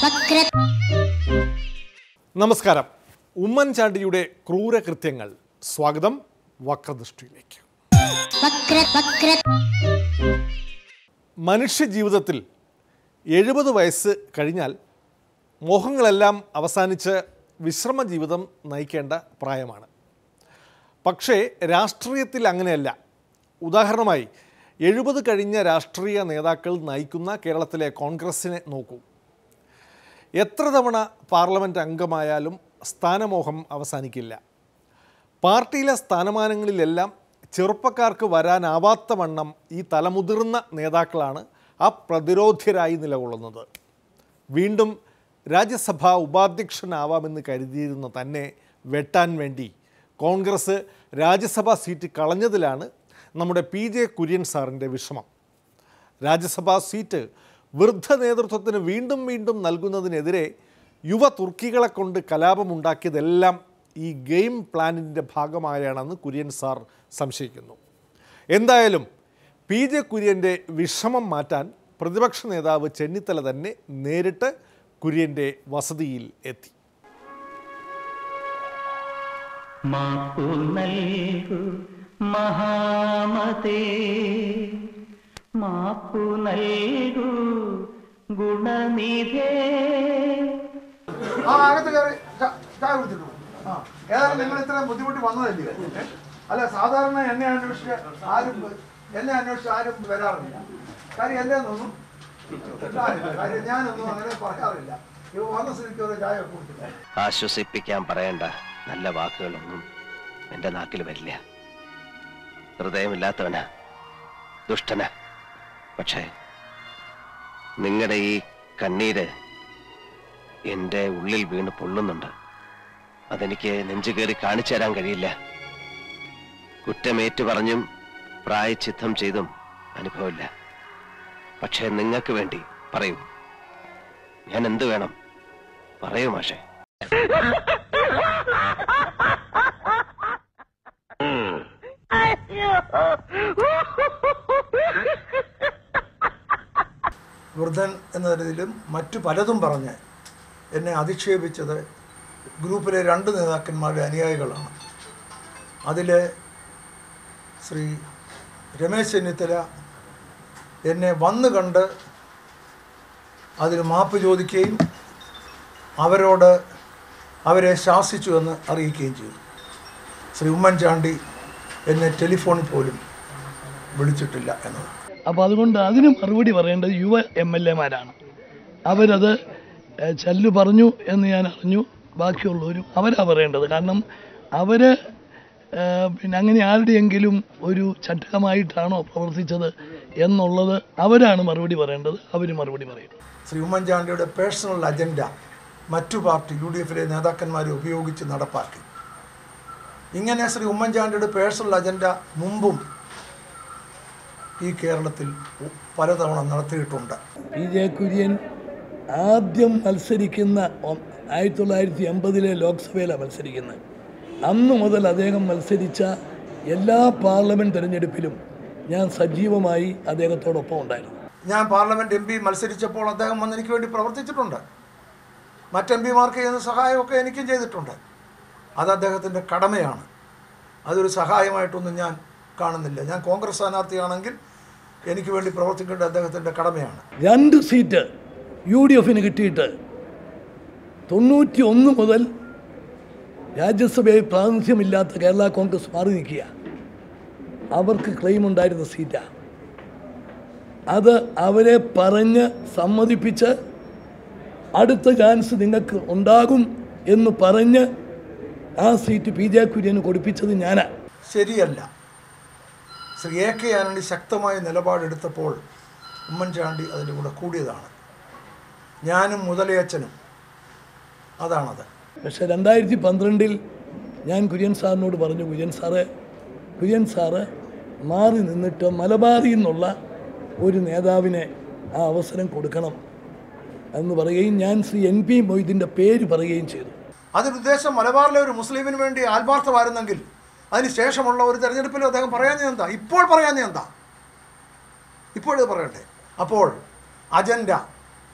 വക്ര നമസ്കാരം ഉമ്മൻചാണ്ടിയുടെ ക്രൂരകൃത്യങ്ങൾ സ്വാഗതം വക്രദൃഷ്ടിയിലേക്ക് വക്ര വക്ര മനുഷ്യ ജീവിതത്തിൽ എഴുപത് വയസ്സ് കഴിഞ്ഞാൽ മോഹങ്ങളെല്ലാം അവസാനിച്ച് വിശ്രമ ജീവിതം നയിക്കേണ്ട പ്രായമാണ് പക്ഷേ രാഷ്ട്രീയത്തിൽ അങ്ങനെയല്ല ഉദാഹരണമായി എഴുപത് കഴിഞ്ഞ രാഷ്ട്രീയ നേതാക്കൾ നയിക്കുന്ന കേരളത്തിലെ കോൺഗ്രസിനെ നോക്കൂ എത്ര തവണ പാർലമെൻറ്റ് അംഗമായാലും സ്ഥാനമോഹം അവസാനിക്കില്ല പാർട്ടിയിലെ സ്ഥാനമാനങ്ങളിലെല്ലാം ചെറുപ്പക്കാർക്ക് വരാനാവാത്ത വണ്ണം ഈ തലമുതിർന്ന നേതാക്കളാണ് അപ്രതിരോധ്യരായി നിലകൊള്ളുന്നത് വീണ്ടും രാജ്യസഭാ ഉപാധ്യക്ഷനാവാമെന്ന് കരുതിയിരുന്ന തന്നെ വെട്ടാൻ വേണ്ടി കോൺഗ്രസ് രാജ്യസഭാ സീറ്റ് കളഞ്ഞതിലാണ് നമ്മുടെ പി ജെ കുര്യൻ സാറിൻ്റെ വിഷമം രാജ്യസഭാ സീറ്റ് വൃദ്ധ നേതൃത്വത്തിന് വീണ്ടും വീണ്ടും നൽകുന്നതിനെതിരെ യുവ തുർക്കികളെ കൊണ്ട് കലാപമുണ്ടാക്കിയതെല്ലാം ഈ ഗെയിം പ്ലാനിൻ്റെ ഭാഗമായാണെന്ന് കുര്യൻ സാർ സംശയിക്കുന്നു എന്തായാലും പി ജെ കുര്യൻ്റെ വിഷമം മാറ്റാൻ പ്രതിപക്ഷ നേതാവ് ചെന്നിത്തല തന്നെ നേരിട്ട് കുര്യൻ്റെ വസതിയിൽ എത്തി മാപ്പു നൽകു മഹാമതേ മാപ്പു നൽകു ഗുണനിധേ ആ അകത്ത് കയറി ച- ചായ കുടിച്ചിട്ട് പോ. ആ ഏതായാലും നിങ്ങൾ ഇത്രയും ബുദ്ധിമുട്ടി വന്നതല്ലേ ഏ? അല്ല സാധാരണ എന്നെ അന്വേഷിച്ച് ആരും എന്നെ അന്വേഷിച്ച് ആരും വരാറില്ല കാര്യം എന്റെ ഒന്നും കിട്ടാറില്ല കാര്യം ഞാനൊന്നും അങ്ങനെ പറയാറില്ല ഇവ വന്ന സ്ഥിതിക്ക് ഒരു ചായ ഒക്കെ കുടിച്ചില്ല ആശ്വസിപ്പിക്കാൻ പറയേണ്ട നല്ല വാക്കുകളൊന്നും എന്റെ നാക്കിൽ വരില്ല ഹൃദയമില്ലാത്തവനാ ദുഷ്ടനാ പക്ഷേ നിങ്ങളുടെ ഈ കണ്ണീര് എന്റെ ഉള്ളിൽ വീണ് പൊള്ളുന്നുണ്ട് അതെനിക്ക് നെഞ്ചു കയറി കാണിച്ചു തരാൻ കഴിയില്ല കുറ്റമേറ്റു പറഞ്ഞും പ്രായച്ചിത്തം ചെയ്തും അനുഭവമില്ല പക്ഷേ നിങ്ങൾക്ക് വേണ്ടി പറയൂ ഞാൻ എന്ത് വേണം പറയൂ മാഷേ വൃദ്ധൻ എന്നതിലും മറ്റു പലതും പറഞ്ഞ് എന്നെ അധിക്ഷേപിച്ചത് ഗ്രൂപ്പിലെ രണ്ട് നേതാക്കന്മാരുടെ അനുയായികളാണ് അതിൽ ശ്രീ രമേശ് ചെന്നിത്തല എന്നെ വന്നു കണ്ട് അതിന് മാപ്പ് ചോദിക്കുകയും അവരോട് അവരെ ശാസിച്ചു എന്ന് അറിയിക്കുകയും ചെയ്തു ശ്രീ ഉമ്മൻചാണ്ടി എന്നെ ടെലിഫോണിൽ പോലും വിളിച്ചിട്ടില്ല എന്നതാണ് അപ്പോൾ അതുകൊണ്ട് അതിന് മറുപടി പറയേണ്ടത് യുവ എം എൽ എമാരാണ് അവരത് ഏഹ്, ചല്ലു പറഞ്ഞു എന്ന് ഞാൻ അറിഞ്ഞു ബാക്കിയുള്ളവരും അവരാ പറയേണ്ടത് കാരണം അവർ പിന്നെ അങ്ങനെ ആരുടെയെങ്കിലും ഒരു ചട്ടകമായിട്ടാണോ പ്രവർത്തിച്ചത് എന്നുള്ളത് അവരാണ് മറുപടി പറയേണ്ടത് അവർ മറുപടി പറയും ശ്രീ ഉമ്മൻചാണ്ടിയുടെ പേഴ്സണൽ അജണ്ട മറ്റു പാർട്ടി യു ഡി എഫിലെ നേതാക്കന്മാരെ ഉപയോഗിച്ച് നടപ്പാക്കി ഇങ്ങനെ ശ്രീ ഉമ്മൻചാണ്ടിയുടെ പേഴ്സണൽ അജണ്ട മുമ്പും ഈ കേരളത്തിൽ പലതവണ നടത്തിയിട്ടുണ്ട് പി ജെ കുര്യൻ ആദ്യം മത്സരിക്കുന്ന ഒ- ആയിരത്തി തൊള്ളായിരത്തി എൺപതിലെ ലോക്സഭയിലാണ് മത്സരിക്കുന്നത് അന്ന് മുതൽ അദ്ദേഹം മത്സരിച്ച എല്ലാ പാർലമെൻറ്റ് തിരഞ്ഞെടുപ്പിലും ഞാൻ സജീവമായി അദ്ദേഹത്തോടൊപ്പം ഉണ്ടായിരുന്നു ഞാൻ പാർലമെൻറ്റ് എം പി മത്സരിച്ചപ്പോൾ അദ്ദേഹം വന്ന് എനിക്ക് വേണ്ടി പ്രവർത്തിച്ചിട്ടുണ്ട് മറ്റ് എം പിമാർക്ക് ചെയ്യുന്ന സഹായമൊക്കെ എനിക്കും ചെയ്തിട്ടുണ്ട് അത് അദ്ദേഹത്തിൻ്റെ കടമയാണ് അതൊരു സഹായമായിട്ടൊന്നും ഞാൻ കാണുന്നില്ല ഞാൻ കോൺഗ്രസ് സ്ഥാനാർത്ഥിയാണെങ്കിൽ എനിക്ക് വേണ്ടി പ്രവർത്തിക്കേണ്ടത് അദ്ദേഹത്തിൻ്റെ കടമയാണ് രണ്ട് സീറ്റ് യു ഡി എഫിന് കിട്ടിയിട്ട് തൊണ്ണൂറ്റി ഒന്ന് മുതൽ രാജ്യസഭയിൽ പ്രാതിനിധ്യമില്ലാത്ത കേരള കോൺഗ്രസ് മാറി നിൽക്കുക അവർക്ക് ക്ലെയിം ഉണ്ടായിരുന്ന സീറ്റാണ് അത് അവരെ പറഞ്ഞ് സമ്മതിപ്പിച്ച് അടുത്ത ചാൻസ് നിങ്ങൾക്ക് ഉണ്ടാകും എന്ന് പറഞ്ഞ് ആ സീറ്റ് പി ജെ കുര്യന് കൊടുപ്പിച്ചത് ഞാനാണ് ശരിയല്ല ശ്രീ എ കെ ആന്റണി ശക്തമായ നിലപാടെടുത്തപ്പോൾ ഉമ്മൻചാണ്ടി അതിൻ്റെ കൂടെ കൂടിയതാണ് ഞാനും മുതലയച്ചനും അതാണത് പക്ഷെ രണ്ടായിരത്തി പന്ത്രണ്ടിൽ ഞാൻ കുര്യൻ സാറിനോട് പറഞ്ഞു കുര്യൻ സാറ് കുര്യൻ സാറ് മാറി നിന്നിട്ട് മലബാറിൽ നിന്നുള്ള ഒരു നേതാവിനെ ആ അവസരം കൊടുക്കണം എന്ന് പറയുകയും ഞാൻ ശ്രീ എൻ പി മൊയ്തീൻ്റെ പേര് പറയുകയും ചെയ്തു അതിന് ഉദ്ദേശം മലബാറിലെ ഒരു മുസ്ലിമിന് വേണ്ടി ആത്മാർത്ഥമായിരുന്നെങ്കിൽ അതിന് ശേഷമുള്ള ഒരു തെരഞ്ഞെടുപ്പിലും അദ്ദേഹം പറയാഞ്ഞത് എന്താ ഇപ്പോൾ പറയാഞ്ഞത് എന്താ ഇപ്പോഴത് പറയട്ടെ അപ്പോൾ അജണ്ട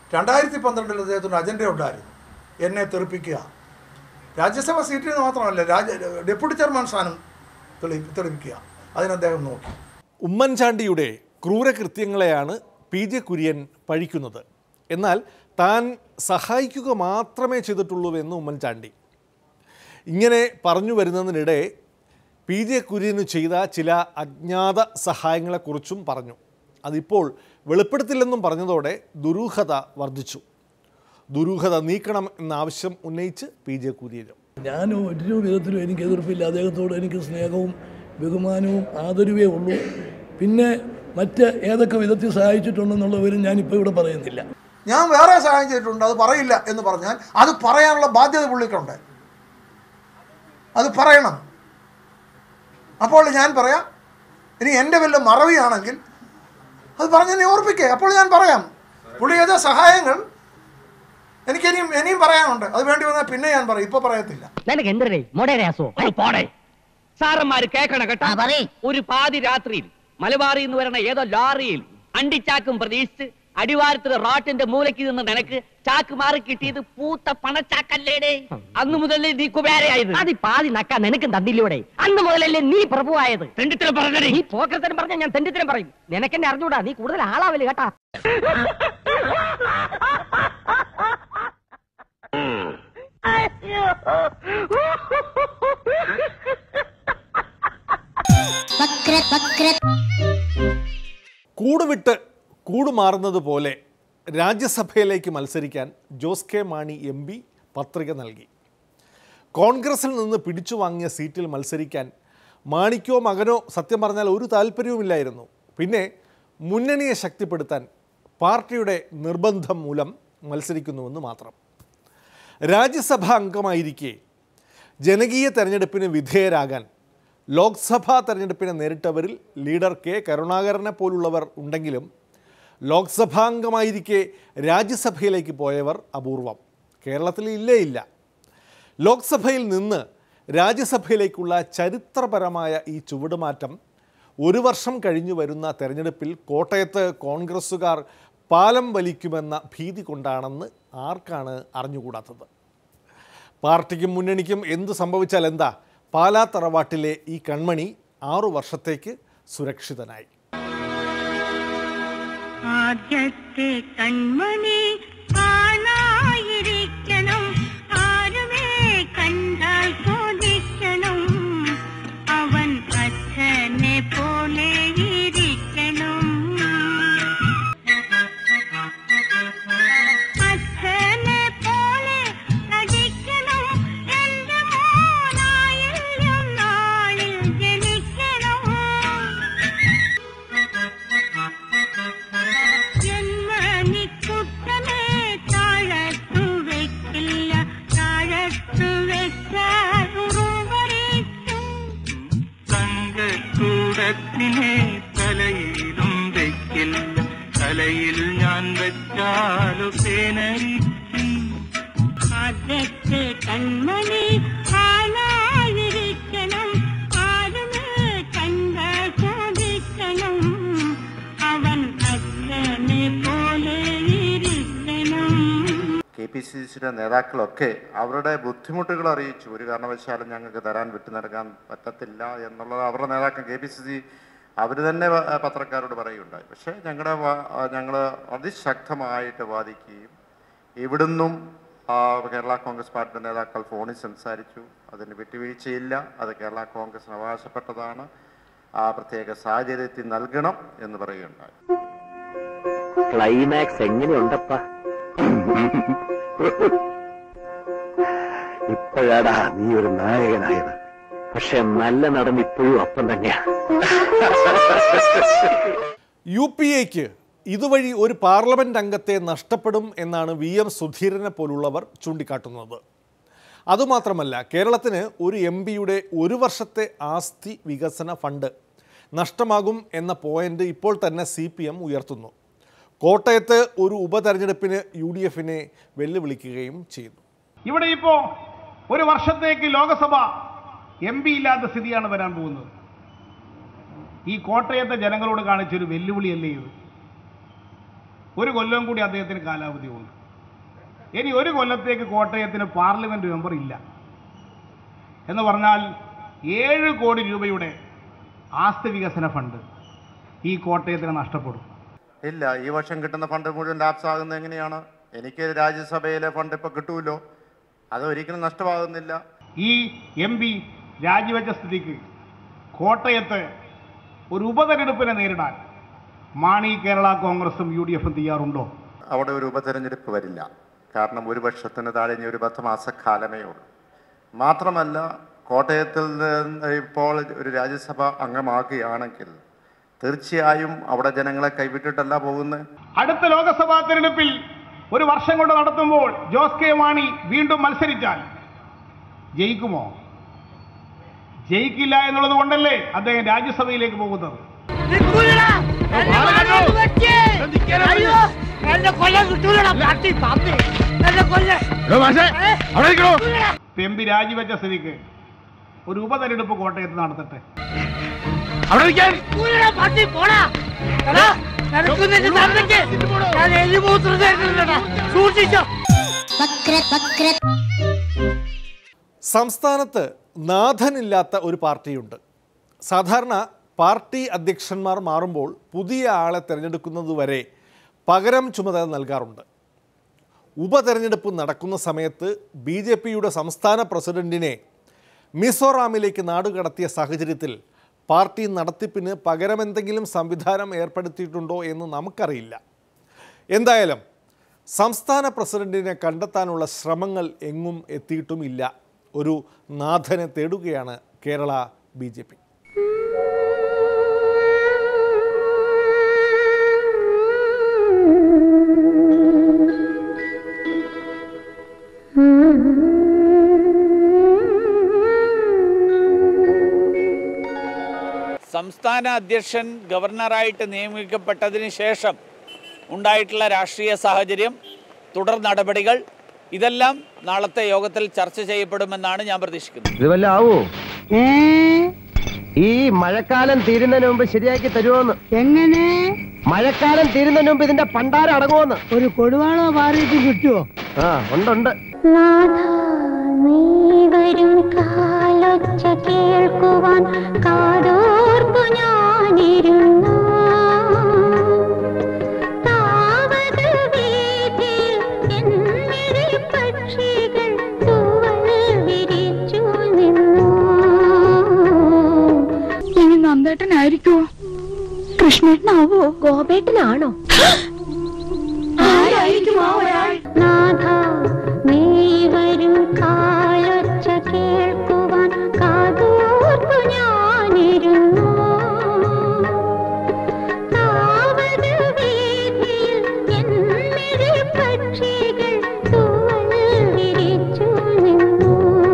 രണ്ടായിരത്തി പന്ത്രണ്ടിൽ അദ്ദേഹത്തിൻ്റെ അജണ്ട ഉണ്ടായിരുന്നു എന്നെ തെറിപ്പിക്കുക രാജ്യസഭ സീറ്റിൽ നിന്ന് മാത്രമല്ല രാജ ഡെപ്യൂട്ടി ചെയർമാൻ സ്ഥാനം തെളി തെളിയിക്കുക അതിന് അദ്ദേഹം നോക്കി ഉമ്മൻചാണ്ടിയുടെ ക്രൂരകൃത്യങ്ങളെയാണ് പി ജെ കുര്യൻ പഴിക്കുന്നത് എന്നാൽ താൻ സഹായിക്കുക മാത്രമേ ചെയ്തിട്ടുള്ളൂവെന്ന് ഉമ്മൻചാണ്ടി ഇങ്ങനെ പറഞ്ഞു വരുന്നതിനിടെ പി ജെ കുര്യന് ചെയ്ത ചില അജ്ഞാത സഹായങ്ങളെക്കുറിച്ചും പറഞ്ഞു അതിപ്പോൾ വെളിപ്പെടുത്തില്ലെന്നും പറഞ്ഞതോടെ ദുരൂഹത വർദ്ധിച്ചു ദുരൂഹത നീക്കണം എന്ന ആവശ്യം ഉന്നയിച്ച് പി ജെ കുര്യനും ഞാൻ ഒരു വിധത്തിലും എനിക്ക് എതിർപ്പില്ല അദ്ദേഹത്തോട് എനിക്ക് സ്നേഹവും ബഹുമാനവും ആദരവേ ഉള്ളൂ പിന്നെ മറ്റ് ഏതൊക്കെ വിധത്തിൽ സഹായിച്ചിട്ടുണ്ടെന്നുള്ളവരും ഞാനിപ്പോൾ ഇവിടെ പറയുന്നില്ല ഞാൻ വേറെ സഹായം ചെയ്തിട്ടുണ്ട് അത് പറയില്ല എന്ന് പറഞ്ഞാൽ അത് പറയാനുള്ള ബാധ്യത പുള്ളിക്കുണ്ട് അത് പറയണം അപ്പോൾ ഞാൻ പറയാം ഇനി എൻ്റെ വല്ല മറവിയാണെങ്കിൽ അത് പറഞ്ഞ് എന്നെ ഓർപ്പിക്കേ അപ്പോൾ ഞാൻ പറയാം പുള്ളി ചെയ്ത സഹായങ്ങൾ എനിക്ക് ഇനിയും ഇനിയും പറയാനുണ്ട് അത് വേണ്ടി വന്നാൽ പിന്നെ ഞാൻ പറയും ഇപ്പോൾ പറയത്തില്ല നിനക്ക് എന്തരേ മൊടേരയാസോ പോടെ സാറന്മാര് കേക്കണം കേട്ടോ ആ, പറയ്. ഒരു പാതി രാത്രിയിൽ മലബാറിൽ നിന്ന് വരണ ഏതോ ലോറിയിൽ അണ്ടിച്ചാക്കും പ്രതീക്ഷിച്ച് അടിവാരത്തിലെ റോട്ടിന്റെ മൂലയ്ക്ക് നിന്ന് നിനക്ക് ചാക്ക് മാറി കിട്ടിയത് പൂത്ത പണച്ചാക്കല്ലേടേ അന്ന് മുതലേ നീ കുബേരയായത് അത് ഈ പാതി നക്കാൻ നിനക്കും തന്നില്ലൂടെ അന്ന് മുതലല്ലേ നീ പ്രഭുവായത് തെണ്ടിത്തരം പറഞ്ഞേ നീ പോക്കരത്തരം പറഞ്ഞ ഞാൻ തെണ്ടിത്തരം പറയും നിനക്കെന്നെ അറിഞ്ഞൂടാ നീ കൂടുതൽ ആളാവല് കേട്ടാ വക്ര വക്ര കൂടുവിട്ട് കൂടുമാറുന്നത് പോലെ രാജ്യസഭയിലേക്ക് മത്സരിക്കാൻ Jose K Mani M P പത്രിക നൽകി കോൺഗ്രസിൽ നിന്ന് പിടിച്ചു വാങ്ങിയ സീറ്റിൽ മത്സരിക്കാൻ മാണിക്കോ മകനോ സത്യം പറഞ്ഞാൽ ഒരു താല്പര്യവുമില്ലായിരുന്നു പിന്നെ മുന്നണിയെ ശക്തിപ്പെടുത്താൻ പാർട്ടിയുടെ നിർബന്ധം മൂലം മത്സരിക്കുന്നുവെന്ന് മാത്രം രാജ്യസഭാ അംഗമായിരിക്കെ ജനകീയ തെരഞ്ഞെടുപ്പിന് വിധേയരാകാൻ ലോക്സഭാ തെരഞ്ഞെടുപ്പിനെ നേരിട്ടവരിൽ ലീഡർ കെ കരുണാകരനെ പോലുള്ളവർ ഉണ്ടെങ്കിലും ലോക്സഭാംഗമായിരിക്കെ രാജ്യസഭയിലേക്ക് പോയവർ അപൂർവം കേരളത്തിൽ ഇല്ലേ ഇല്ല ലോക്സഭയിൽ നിന്ന് രാജ്യസഭയിലേക്കുള്ള ചരിത്രപരമായ ഈ ചുവടുമാറ്റം ഒരു വർഷം കഴിഞ്ഞു വരുന്ന തെരഞ്ഞെടുപ്പിൽ കോട്ടയത്ത് കോൺഗ്രസ്സുകാർ പാലം വലിക്കുമെന്ന ഭീതി കൊണ്ടാണെന്ന് ആർക്കാണ് അറിഞ്ഞുകൂടാത്തത് പാർട്ടിക്കും മുന്നണിക്കും എന്തു സംഭവിച്ചാൽ എന്താ പാലാ തറവാട്ടിലെ ഈ കൺമണി ആറു വർഷത്തേക്ക് സുരക്ഷിതനായി ആദ്യത്തെ കൺമണി കാണായിരിക്കണം ആരുമേ കണ്ടാൽ ചോദിക്കണം അവൻ അച്ഛനെ പോലെ ഇരിക്കണം അച്ഛനെ പോലെ നടിക്കണം എന്റെ മോനായിരം നാളിൽ ജനിക്കണം ജന്മനിക്കുട്ടനെ താഴത്തു വെക്കില്ല താഴത്തു വെച്ചാൽ ഉറുമ്പറിക്കും തങ്കക്കൂടത്തിനെ തലയിലും വെക്കില്ല തലയിൽ ഞാൻ വെച്ചാലു പേനരിക്കും ആദ്യത്തെ കൺമണി ആണായിരിക്കണം ആരുമേ കണ്ട ചോദിക്കണം അവൻ അച്ഛനെ പോലെ ഇരിക്കണം കെ പി സി സിയുടെ നേതാക്കളൊക്കെ അവരുടെ ബുദ്ധിമുട്ടുകൾ അറിയിച്ചു ഒരു കാരണവശാലും ഞങ്ങൾക്ക് തരാൻ വിട്ടു നൽകാൻ പറ്റത്തില്ല എന്നുള്ളത് അവരുടെ നേതാക്കൾ കെ പി സി സി അവർ തന്നെ വ- പത്രക്കാരോട് പറയുകയുണ്ടായി പക്ഷേ ഞങ്ങളുടെ ഞങ്ങൾ അതിശക്തമായിട്ട് വാദിക്കുകയും ഇവിടുന്നും ആ, കേരള കോൺഗ്രസ് പാർട്ടിയുടെ നേതാക്കൾ ഫോണിൽ സംസാരിച്ചു അതിന് വിട്ടുവീഴ്ചയില്ല അത് കേരള കോൺഗ്രസിന് അവകാശപ്പെട്ടതാണ് ആ പ്രത്യേക സാഹചര്യത്തിൽ നൽകണം എന്ന് പറയുകയുണ്ടായി ക്ലൈമാക്സ് എങ്ങനെയുണ്ടപ്പാ ഇപ്പോഴാടാ നീ ഒരു നായകനായത് പക്ഷെ നല്ല നടൻ ഇപ്പോഴും അപ്പം തന്നെയാ യു പി എക്ക് ഇതുവഴി ഒരു പാർലമെൻറ്റ് അംഗത്തെ നഷ്ടപ്പെടും എന്നാണ് വി എം സുധീരനെ പോലുള്ളവർ ചൂണ്ടിക്കാട്ടുന്നത് അതുമാത്രമല്ല കേരളത്തിന് ഒരു എം പിയുടെ ഒരു വർഷത്തെ ആസ്തി വികസന ഫണ്ട് നഷ്ടമാകും എന്ന പോയിന്റ് ഇപ്പോൾ തന്നെ സി പി എം ഉയർത്തുന്നു കോട്ടയത്ത് ഒരു ഉപതെരഞ്ഞെടുപ്പിന് യു ഡി എഫിനെ വെല്ലുവിളിക്കുകയും ചെയ്യുന്നു ഇവിടെ ഇപ്പോ ഒരു വർഷത്തേക്ക് ലോകസഭ എം പി ഇല്ലാത്ത സ്ഥിതിയാണ് വരാൻ പോകുന്നത് ഈ കോട്ടയത്തെ ജനങ്ങളോട് കാണിച്ചൊരു വെല്ലുവിളിയല്ലേ ഇത് ഒരു കൊല്ലം കൂടി അദ്ദേഹത്തിന് കാലാവധി ഉണ്ട് ഇനി ഒരു കൊല്ലത്തേക്ക് കോട്ടയത്തിന് പാർലമെന്റ് മെമ്പർ ഇല്ല എന്ന് പറഞ്ഞാൽ ഏഴ് കോടി രൂപയുടെ ആസ്തി വികസന ഫണ്ട് ഈ കോട്ടയത്തിന് നഷ്ടപ്പെടും ഇല്ല ഈ വർഷം കിട്ടുന്ന ഫണ്ട് മുഴുവൻ ലാപ്സ് ആകുന്നത് എങ്ങനെയാണ് എനിക്ക് രാജ്യസഭയിലെ ഫണ്ട് ഇപ്പോൾ കിട്ടുമല്ലോ അത് ഒരിക്കലും നഷ്ടമാകുന്നില്ല ഈ എം പി രാജിവെച്ച സ്ഥിതിക്ക് കോട്ടയത്ത് ഒരു ഉപതെരഞ്ഞെടുപ്പിനെ നേരിടാൻ മാണി കേരള കോൺഗ്രസും യു ഡി എഫും തയ്യാറുണ്ടോ അവിടെ ഒരു ഉപതെരഞ്ഞെടുപ്പ് വരില്ല കാരണം ഒരു വർഷത്തിന് താഴെ ഇനി ഒരു പത്ത് മാസക്കാലമേ ഉള്ളൂ മാത്രമല്ല കോട്ടയത്തിൽ നിന്ന് ഇപ്പോൾ ഒരു രാജ്യസഭ അംഗമാകുകയാണെങ്കിൽ തീർച്ചയായും അവിടെ ജനങ്ങളെ കൈവിട്ടിട്ടല്ല പോകുന്നത് അടുത്ത ലോക്സഭാ തെരഞ്ഞെടുപ്പിൽ ഒരു വർഷം കൊണ്ട് നടത്തുമ്പോൾ ജോസ് കെ മാണി വീണ്ടും മത്സരിച്ചാൽ ജയിക്കുമോ ജയിക്കില്ല എന്നുള്ളത് കൊണ്ടല്ലേ അദ്ദേഹം രാജ്യസഭയിലേക്ക് പോകുന്നത് എം പി രാജിവെച്ച സ്ഥിതിക്ക് ഒരു ഉപതെരഞ്ഞെടുപ്പ് കോട്ടയത്ത് നടത്തട്ടെ വക്ര വക്ര സംസ്ഥാനത്ത് നാഥനില്ലാത്ത ഒരു പാർട്ടിയുണ്ട് സാധാരണ പാർട്ടി അധ്യക്ഷന്മാർ മാറുമ്പോൾ പുതിയ ആളെ തിരഞ്ഞെടുക്കുന്നതുവരെ പകരം ചുമതല നൽകാറുണ്ട് ഉപതെരഞ്ഞെടുപ്പ് നടക്കുന്ന സമയത്ത് ബി ജെ പിയുടെ സംസ്ഥാന പ്രസിഡന്റിനെ മിസോറാമിലേക്ക് നാടുകടത്തിയ സാഹചര്യത്തിൽ പാർട്ടി നടത്തിപ്പിന് പകരമെന്തെങ്കിലും സംവിധാനം ഏർപ്പെടുത്തിയിട്ടുണ്ടോ എന്ന് നമുക്കറിയില്ല എന്തായാലും സംസ്ഥാന പ്രസിഡന്റിനെ കണ്ടെത്താനുള്ള ശ്രമങ്ങൾ എങ്ങും എത്തിയിട്ടുമില്ല ഒരു നാഥനെ തേടുകയാണ് കേരള ബി ജെ പി സംസ്ഥാന അധ്യക്ഷൻ ഗവർണറായിട്ട് നിയമിക്കപ്പെട്ടതിന് ശേഷം ഉണ്ടായിട്ടുള്ള രാഷ്ട്രീയ സാഹചര്യം തുടർ നടപടികൾ ഇതെല്ലാം നാളത്തെ യോഗത്തിൽ ചർച്ച ചെയ്യപ്പെടുമെന്നാണ് ഞാൻ പ്രതീക്ഷിക്കുന്നത് ഇത് വല്ല ആവോ ഈ മഴക്കാലം തീരുന്നതിന് മുമ്പ് ശരിയാക്കി തരുമോന്ന് എങ്ങനെ മഴക്കാലം തീരുന്നതിന് മുമ്പ് ഇതിന്റെ പണ്ടാരം അടങ്ങുമെന്ന് ഒരു കൊടുവാണോ മാറിയിട്ട് കിട്ടുമോ ആ ഉണ്ടുണ്ട് നീ വരും കാലൊച്ച കേൾക്കുവാൻ കാതോർപ്പു ഞാനിരുന്നു താവത് വീതിയിൽ എന്നിഴി പക്ഷികൾ തൂവൽ വിരിച്ചു നിന്നു ഇനി നന്ദേട്ടനായിരിക്കുമോ കൃഷ്ണേട്ടനാവോ ഗോപേട്ടനാണോ ആരായിരിക്കും ആ ഒരാൾ നാഥ നീ വരും കാലൊച്ച കേൾക്കുവാൻ കാതോർപ്പു ഞാനിരുന്നു താവത് വീതിയിൽ എന്നിഴി പക്ഷികൾ തൂവൽ വിരിച്ചു നിന്നു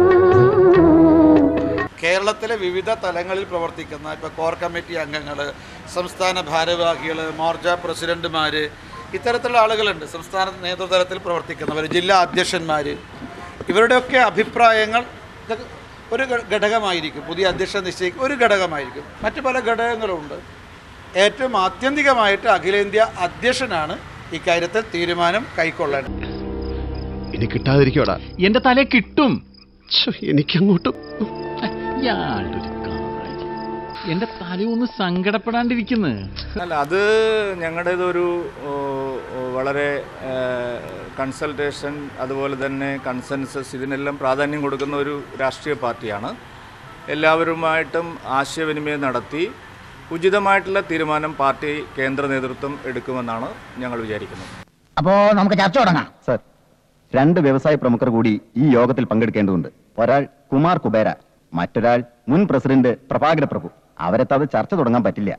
കേരളത്തിലെ വിവിധ തലങ്ങളിൽ പ്രവർത്തിക്കുന്ന ഇപ്പോൾ കോർ കമ്മിറ്റി അംഗങ്ങൾ സംസ്ഥാന ഭാരവാഹികൾ മോർച്ച പ്രസിഡന്റുമാർ ഇത്തരത്തിലുള്ള ആളുകളുണ്ട് സംസ്ഥാന നേതൃതലത്തിൽ പ്രവർത്തിക്കുന്നവർ ജില്ലാ അധ്യക്ഷന്മാർ ഇവരുടെയൊക്കെ അഭിപ്രായങ്ങൾ ഇതൊക്കെ ഒരു ഘ- ഘടകമായിരിക്കും പുതിയ അധ്യക്ഷൻ നിശ്ചയിക്കും ഒരു ഘടകമായിരിക്കും മറ്റു പല ഘടകങ്ങളുണ്ട് ഏറ്റവും ആത്യന്തികമായിട്ട് അഖിലേന്ത്യാ അധ്യക്ഷനാണ് ഇക്കാര്യത്തിൽ തീരുമാനം കൈക്കൊള്ളേണ്ടത് ഇനി കിട്ടാതിരിക്കോടാ എന്റെ തലേ കിട്ടും എനിക്കങ്ങോട്ടും ഇയാളുടെ ഒരു കാര്യം. എന്റെ തലയൊന്ന് സങ്കടപ്പെടാണ്ടിരിക്കുന്നു അല്ല അത് ഞങ്ങളുടേതൊരു ഓ, ഓ, വളരെ കൺസൾട്ടേഷൻ അതുപോലെ തന്നെ കൺസെൻസസ് ഇതിനെല്ലാം പ്രാധാന്യം കൊടുക്കുന്ന ഒരു രാഷ്ട്രീയ പാർട്ടിയാണ് എല്ലാവരുമായിട്ടും ആശയവിനിമയം നടത്തി ഉചിതമായിട്ടുള്ള തീരുമാനം പാർട്ടി കേന്ദ്ര നേതൃത്വം എടുക്കുമെന്നാണ് ഞങ്ങൾ വിചാരിക്കുന്നത് അപ്പോ നമുക്ക് ചർച്ച തുടങ്ങാം സർ രണ്ട് വ്യവസായ പ്രമുഖർ കൂടി ഈ യോഗത്തിൽ പങ്കെടുക്കേണ്ടതുണ്ട് ഒരാൾ കുമാർ കുബേര മറ്റൊരാൾ മുൻ പ്രസിഡന്റ് പ്രഭാകര പ്രഭു അവരെത്താതെ ചർച്ച തുടങ്ങാൻ പറ്റില്ല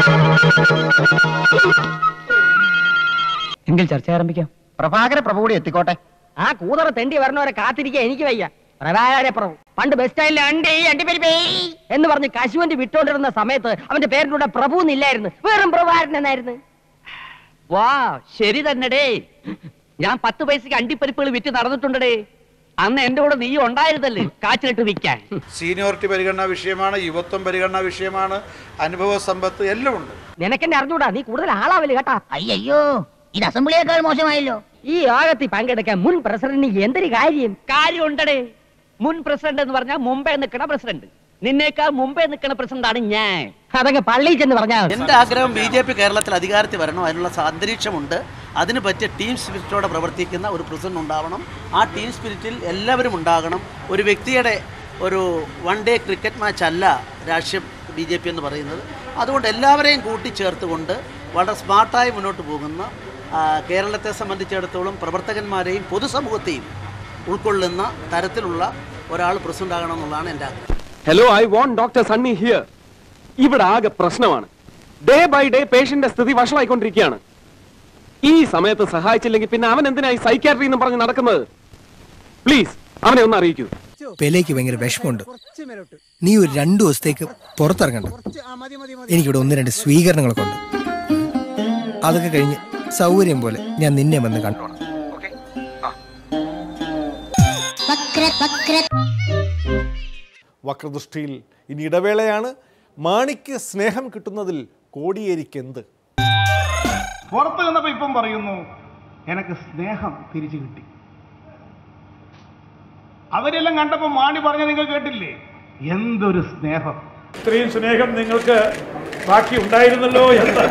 എങ്കിൽ ചർച്ച ആരംഭിക്കാം പ്രഭാകര പ്രഭു കൂടി എത്തിക്കോട്ടെ ആ കൂതറ തെണ്ടി വരണവരെ കാത്തിരിക്കാൻ എനിക്ക് വയ്യ പ്രഭാകര പ്രഭു പണ്ട് ബസ് സ്റ്റാൻഡിൽ അണ്ടി അണ്ടിപ്പരിപ്പേ എന്ന് പറഞ്ഞ് കശുവണ്ടി വിട്ടോണ്ടിരുന്ന സമയത്ത് അവന്റെ പേരിന്റെ കൂടെ പ്രഭു എന്നില്ലായിരുന്നു വെറും പ്രഭാകരൻ എന്നായിരുന്നു വാ ശരി തന്നെടേ ഞാൻ പത്ത് പൈസക്ക് അണ്ടിപ്പരിപ്പുകൾ വിറ്റ് നടന്നിട്ടുണ്ടടേ അന്ന് എന്റെ കൂടെ നീ ഉണ്ടായിരുന്നല്ലേ കാച്ചിലിട്ട് വിൽക്കാൻ സീനിയോറിറ്റി പരിഗണനാ വിഷയമാണ് യുവത്വം പരിഗണനാ വിഷയമാണ് അനുഭവ സമ്പത്ത് എല്ലാം ഉണ്ട് നിനക്കെന്നെ അറിഞ്ഞൂടാ നീ കൂടുതൽ ആളാവില്ല കേട്ടാ അയ്യോ ഇത് അസംബ്ലിയേക്കാൾ മോശമായല്ലോ ഈ യോഗത്തിൽ പങ്കെടുക്കാൻ മുൻ പ്രസിഡന്റിന് എന്തൊരു കാര്യം കാര്യം ഉണ്ടടേ മുൻ പ്രസിഡന്റ് എന്ന് പറഞ്ഞാൽ മുമ്പേ നിൽക്കണ പ്രസിഡന്റ് നിന്നേക്കാൾ മുമ്പേ നിൽക്കണ പ്രസിഡന്റ് ആണ് ഞാൻ അതങ്ങ് പള്ളിയിൽ ചെന്ന് പറഞ്ഞാൽ എന്റെ ആഗ്രഹം ബി ജെ പി കേരളത്തിൽ അധികാരത്തിൽ വരണം അതിനുള്ള സ- അന്തരീക്ഷമുണ്ട് അതിന് പറ്റിയ ടീം സ്പിരിറ്റോടെ പ്രവർത്തിക്കുന്ന ഒരു പ്രസിഡന്റ് ഉണ്ടാവണം ആ ടീം സ്പിരിറ്റിൽ എല്ലാവരും ഉണ്ടാകണം ഒരു വ്യക്തിയുടെ ഒരു വൺ ഡേ ക്രിക്കറ്റ് മാച്ച് അല്ല രാഷ്ട്രീയ ബി ജെ പി എന്ന് പറയുന്നത് അതുകൊണ്ട് എല്ലാവരെയും കൂട്ടിച്ചേർത്തുകൊണ്ട് വളരെ സ്മാർട്ടായി മുന്നോട്ട് പോകുന്ന ആ, കേരളത്തെ സംബന്ധിച്ചിടത്തോളം പ്രവർത്തകന്മാരെയും പൊതുസമൂഹത്തെയും ഉൾക്കൊള്ളുന്ന തരത്തിലുള്ള ഒരാൾ പ്രസിഡന്റ് ആകണം എന്നുള്ളതാണ് എൻ്റെ ആഗ്രഹം hello I want doctor Sunny here ഇവിടെ ആകെ പ്രശ്നമാണ് ഡേ ബൈ ഡേ പേഷ്യന്റെ സ്ഥിതി വഷളായിക്കൊണ്ടിരിക്കുകയാണ് ഈ സമയത്ത് സഹായിച്ചില്ലെങ്കിൽ പിന്നെ അവൻ എന്തിനായി സൈക്കാട്രി എന്ന് പറഞ്ഞ് നടക്കുന്നത് പ്ലീസ് അവനെ ഒന്ന് അറിയിക്കൂ പെലേക്ക് ഭയങ്കര വിഷമമുണ്ട് നീ ഒരു രണ്ടു ദിവസത്തേക്ക് പുറത്തിറങ്ങണ്ട എനിക്കിവിടെ ഒന്ന് രണ്ട് സ്വീകരണങ്ങളൊക്കെ ഉണ്ട് അതൊക്കെ കഴിഞ്ഞ് സൗകര്യം പോലെ ഞാൻ നിന്നെ വന്ന് കണ്ടോളാം വക്രദൃഷ്ടിയിൽ ഇനി ഇടവേളയാണ് മാണിക്ക് സ്നേഹം കിട്ടുന്നതിൽ കോടിയേരിക്ക് എന്ത് പുറത്ത് നിന്നപ്പോ ഇപ്പം പറയുന്നു എനിക്ക് സ്നേഹം തിരിച്ചു കിട്ടി അവരെല്ലാം കണ്ടപ്പോ മാണി പറഞ്ഞ നിങ്ങൾ കേട്ടില്ലേ എന്തൊരു സ്നേഹം ഇത്രയും സ്നേഹം നിങ്ങൾക്ക് ബാക്കി ഉണ്ടായിരുന്നല്ലോ എന്ന്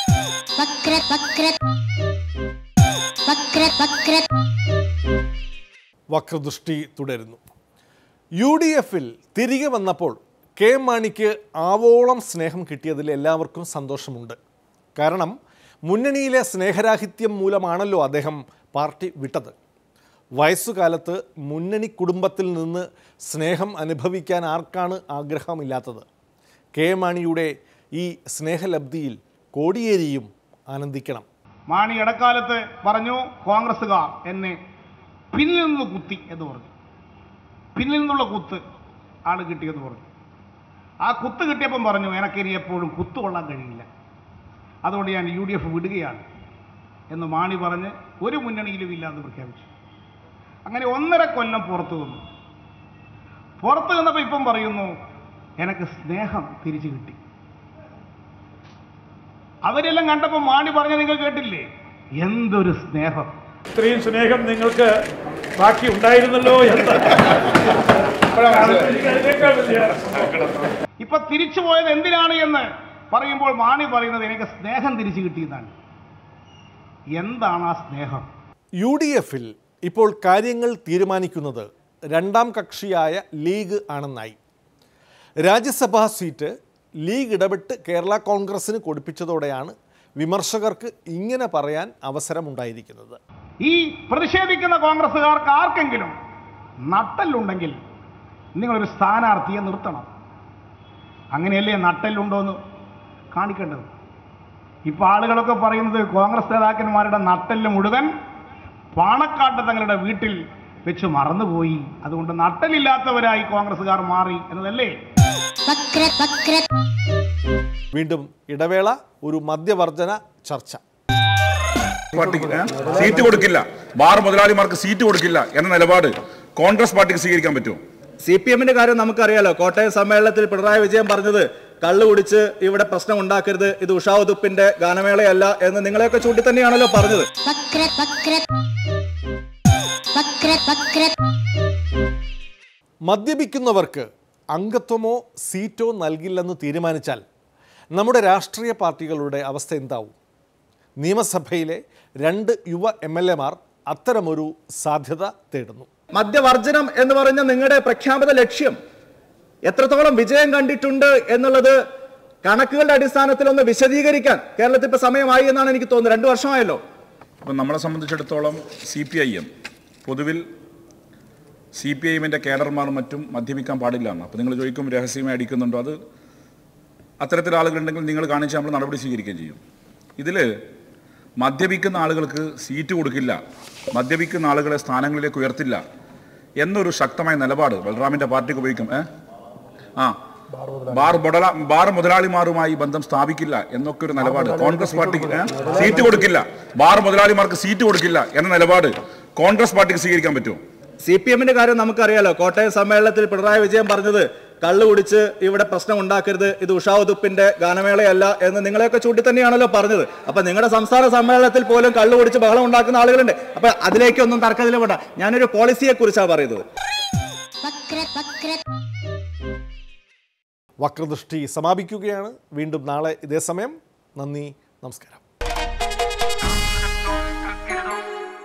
വക്രദൃഷ്ടി തുടരുന്നു യു ഡി എഫിൽ തിരികെ വന്നപ്പോൾ കെ എം മാണിക്ക് ആവോളം സ്നേഹം കിട്ടിയതിൽ എല്ലാവർക്കും സന്തോഷമുണ്ട് കാരണം മുന്നണിയിലെ സ്നേഹരാഹിത്യം മൂലമാണല്ലോ അദ്ദേഹം പാർട്ടി വിട്ടത് വയസ്സുകാലത്ത് മുന്നണി കുടുംബത്തിൽ നിന്ന് സ്നേഹം അനുഭവിക്കാൻ ആർക്കാണ് ആഗ്രഹമില്ലാത്തത് കെ എം മാണിയുടെ ഈ സ്നേഹലബ്ധിയിൽ കോടിയേരിയും ആനന്ദിക്കണം മാണി ഇടക്കാലത്ത് പറഞ്ഞു കോൺഗ്രസ്സുകാർ എന്നെ പിന്നിൽ നിന്ന് കുത്തി എന്ന് പറഞ്ഞു പിന്നിൽ നിന്നുള്ള കുത്ത് ആള് കിട്ടിയെന്ന് പറഞ്ഞു ആ കുത്ത് കിട്ടിയപ്പം പറഞ്ഞു എനക്കിനി എപ്പോഴും കുത്ത് കൊള്ളാൻ കഴിയില്ല അതുകൊണ്ട് ഞാൻ യു ഡി എഫ് വിടുകയാണ് എന്ന് മാണി പറഞ്ഞ് ഒരു മുന്നണിയിലും ഇല്ലാന്ന് പ്രഖ്യാപിച്ചു അങ്ങനെ ഒന്നര കൊല്ലം പുറത്തു നിന്നു പുറത്തു നിന്നപ്പോൾ ഇപ്പം പറയുന്നു എനിക്ക് സ്നേഹം തിരിച്ചു കിട്ടി അവരെല്ലാം കണ്ടപ്പോൾ മാണി പറഞ്ഞ നിങ്ങൾ കേട്ടില്ലേ എന്തൊരു സ്നേഹം ഇത്രയും സ്നേഹം നിങ്ങൾക്ക് ബാക്കി ഉണ്ടായിരുന്നല്ലോ എന്ന് അതിനേക്കാൾ വലിയ ഇപ്പൊ തിരിച്ചു പോയത് എന്തിനാണ് എന്ന് പറയുമ്പോൾ മാണി പറയുന്നത് എനിക്ക് സ്നേഹം തിരിച്ചു കിട്ടിയതാണ് എന്താണ് ആ സ്നേഹം യു ഡി എഫിൽ ഇപ്പോൾ കാര്യങ്ങൾ തീരുമാനിക്കുന്നത് രണ്ടാം കക്ഷിയായ ലീഗ് ആണെന്നായി രാജ്യസഭാ സീറ്റ് ലീഗ് ഇടപെട്ട് കേരള കോൺഗ്രസിന് കൊടുപ്പിച്ചതോടെയാണ് വിമർശകർക്ക് ഇങ്ങനെ പറയാൻ അവസരമുണ്ടായിരിക്കുന്നത് ഈ പ്രതിഷേധിക്കുന്ന കോൺഗ്രസ്സുകാർക്ക് ആർക്കെങ്കിലും നട്ടലുണ്ടെങ്കിൽ നിങ്ങളൊരു സ്ഥാനാർത്ഥിയെ നിർത്തണം അങ്ങനെയല്ലേ നട്ടലുണ്ടോ എന്ന് കാണിക്കേണ്ടത് ഇപ്പൊ ആളുകളൊക്കെ പറയുന്നത് കോൺഗ്രസ് നേതാക്കന്മാരുടെ നട്ടെല്ല് മുഴുവൻ പാണക്കാട്ട് തങ്ങളുടെ വീട്ടിൽ വെച്ച് മറന്നുപോയി അതുകൊണ്ട് നട്ടലില്ലാത്തവരായി കോൺഗ്രസ്സുകാർ മാറി എന്നതല്ലേ വീണ്ടും ഇടവേള ഒരു മദ്യവർജന ചർച്ച പാർട്ടിക്ക് ഏ? സീറ്റ് കൊടുക്കില്ല ബാർ മുതലാളിമാർക്ക് സീറ്റ് കൊടുക്കില്ല എന്ന നിലപാട് കോൺഗ്രസ് പാർട്ടിക്ക് സ്വീകരിക്കാൻ പറ്റുമോ സി പി എമ്മിന്റെ കാര്യം നമുക്കറിയാലോ കോട്ടയം സമ്മേളനത്തിൽ പിണറായി വിജയൻ പറഞ്ഞത് കള്ളു കുടിച്ച് ഇവിടെ പ്രശ്നം ഉണ്ടാക്കരുത് ഇത് ഉഷാ ഉതുപ്പിന്റെ ഗാനമേളയല്ല എന്ന് നിങ്ങളെയൊക്കെ ചൂണ്ടി തന്നെയാണല്ലോ പറഞ്ഞത് മദ്യപിക്കുന്നവർക്ക് അംഗത്വമോ സീറ്റോ നൽകില്ലെന്ന് തീരുമാനിച്ചാൽ നമ്മുടെ രാഷ്ട്രീയ പാർട്ടികളുടെ അവസ്ഥ എന്താവും നിയമസഭയിലെ രണ്ട് യുവ എം എൽ എമാർ അത്തരമൊരു സാധ്യത തേടുന്നു മദ്യവർജനം എന്ന് പറഞ്ഞ നിങ്ങളുടെ പ്രഖ്യാപിത ലക്ഷ്യം എത്രത്തോളം വിജയം കണ്ടിട്ടുണ്ട് എന്നുള്ളത് കണക്കുകളുടെ അടിസ്ഥാനത്തിൽ ഒന്ന് വിശദീകരിക്കാൻ കേരളത്തിൽ ഇപ്പൊ സമയമായി എന്നാണ് എനിക്ക് തോന്നുന്നത് രണ്ടു വർഷമായല്ലോ ഇപ്പം നമ്മളെ സംബന്ധിച്ചിടത്തോളം സി പി ഐ എം പൊതുവിൽ സി പി ഐ എമ്മിൻ്റെ കേഡർമാരും മറ്റും മദ്യപിക്കാൻ പാടില്ല എന്ന് അപ്പോൾ നിങ്ങൾ ചോദിക്കും രഹസ്യമായി അടിക്കുന്നുണ്ടോ അത് അത്തരത്തിൽ ആളുകളുണ്ടെങ്കിൽ നിങ്ങൾ കാണിച്ച് നമ്മൾ നടപടി സ്വീകരിക്കുകയും ചെയ്യും ഇതിൽ മദ്യപിക്കുന്ന ആളുകൾക്ക് സീറ്റ് കൊടുക്കില്ല മദ്യപിക്കുന്ന ആളുകളെ സ്ഥാനങ്ങളിലേക്ക് ഉയർത്തില്ല എന്നൊരു ശക്തമായ നിലപാട് ബൽറാമിൻ്റെ പാർട്ടിക്ക് ഉപയോഗിക്കും ഏ ആ ബാർ മുതല ബാർ മുതലാളിമാരുമായി ബന്ധം സ്ഥാപിക്കില്ല എന്നൊക്കെ ഒരു നിലപാട് കോൺഗ്രസ് പാർട്ടിക്ക് ഏ? സീറ്റ് കൊടുക്കില്ല ബാർ മുതലാളിമാർക്ക് സീറ്റ് കൊടുക്കില്ല എന്ന നിലപാട് കോൺഗ്രസ് പാർട്ടിക്ക് സ്വീകരിക്കാൻ പറ്റുമോ സി പി എമ്മിന്റെ കാര്യം നമുക്കറിയാലോ കോട്ടയം സമ്മേളനത്തിൽ പിണറായി വിജയൻ പറഞ്ഞത് കള്ളു കുടിച്ച് ഇവിടെ പ്രശ്നം ഉണ്ടാക്കരുത് ഇത് ഉഷാവുതുപ്പിന്റെ ഗാനമേളയല്ല എന്ന് നിങ്ങളെയൊക്കെ ചൂണ്ടി തന്നെയാണല്ലോ പറഞ്ഞത് അപ്പൊ നിങ്ങളുടെ സംസ്ഥാന സമ്മേളനത്തിൽ പോലും കള്ളു കുടിച്ച് ബഹളം ഉണ്ടാക്കുന്ന ആളുകളുണ്ട് അപ്പൊ അതിലേക്കൊന്നും തർക്കത്തിൽ വേണ്ട ഞാനൊരു പോളിസിയെ കുറിച്ചാണ് പറയുന്നത് വക്രദൃഷ്ടി സമാപിക്കുകയാണ് വീണ്ടും നാളെ ഇതേ സമയം നന്ദി നമസ്കാരം